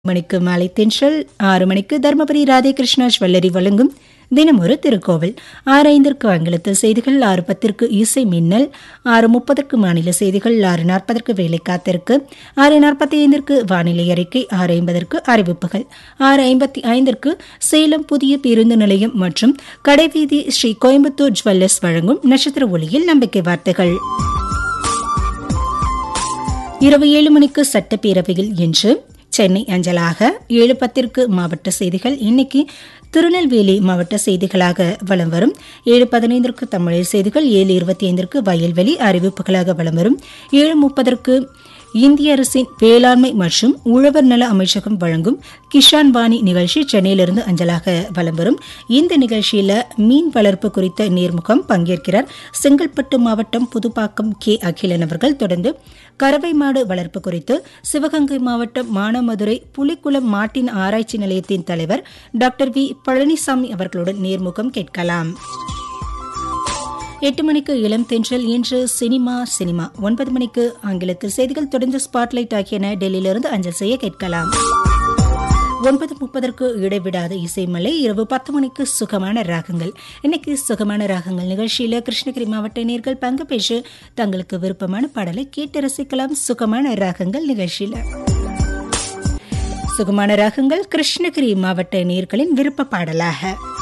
மணிக்கு மாலை தென்றல் ஆறு மணிக்கு தர்மபுரி ராதேகிருஷ்ணா ஜுவல்லரி வழங்கும் தினம் ஒரு திருக்கோவில் ஆறு ஐந்திற்கு ஆங்கிலத்தில் செய்திகள் ஆறு பத்திற்கு இசை மின்னல் ஆறு முப்பதற்கு மாநில செய்திகள் ஆறு நாற்பதற்கு வேலை காத்திருக்கு ஆறு நாற்பத்தி ஐந்திற்கு வானிலை அறிக்கை ஆறு ஐம்பதற்கு அறிவிப்புகள் ஆறு ஐம்பத்தி ஐந்திற்கு சேலம் புதிய பேருந்து நிலையம் மற்றும் கடைவீதி ஸ்ரீ கோயம்புத்தூர் ஜுவல்லர்ஸ் வழங்கும் நட்சத்திர ஒளியில் நம்பிக்கை வார்த்தைகள் இரவு ஏழு மணிக்கு சட்டப்பேரவையில் இன்று சென்னை அஞ்சலாக ஏழு பத்திற்கு மாவட்ட செய்திகள் இன்னைக்கு திருநெல்வேலி மாவட்ட செய்திகளாக வலம் வரும் ஏழு பதினைந்திற்கு தமிழ் செய்திகள் ஏழு இருபத்தி ஐந்திற்கு வயல்வெளி அறிவிப்புகளாக வலம் வரும் ஏழு முப்பதற்கு இந்திய அரசின் வேளாண்மை மற்றும் உழவர் நல அமைச்சகம் வழங்கும் கிஷான் வாணி நிகழ்ச்சி சென்னையிலிருந்து அஞ்சலாக வலம் வரும் இந்த நிகழ்ச்சியில மீன் வளர்ப்பு குறித்த நேர்முகம் பங்கேற்கிறார் செங்கல்பட்டு மாவட்டம் புதுப்பாக்கம் கே அகிலன் அவர்கள் தொடர்ந்து கறவை மாடு வளர்ப்பு குறித்து சிவகங்கை மாவட்டம் மானமதுரை புலிக்குளம் மாட்டின் ஆராய்ச்சி நிலையத்தின் தலைவர் டாக்டர் வி பழனிசாமி அவர்களுடன் நேர்முகம் கேட்கலாம் எட்டு மணிக்கு இளம் தென்றல் இன்று சினிமா சினிமா ஒன்பது மணிக்கு ஆங்கிலத்தில் செய்திகள் தொடர்ந்து ஸ்பாட்லைட் ஆகியன டெல்லியிலிருந்து அஞ்சல் செய்ய கேட்கலாம் ஒன்பது முப்பதற்கு இடைவிடாத இசைமலை இரவு பத்து மணிக்கு சுகமான ராகங்கள் இன்னைக்கு சுகமான ராகங்கள் நிகழ்ச்சியில கிருஷ்ணகிரி மாவட்ட நேர்கள் பங்கு பெற்று தங்களுக்கு விருப்பமான பாடலை கேட்டு ரசிக்கலாம் சுகமான ராகங்கள் நிகழ்ச்சியில சுகமான ராகங்கள் கிருஷ்ணகிரி மாவட்ட நேர்களின் விருப்ப பாடலாக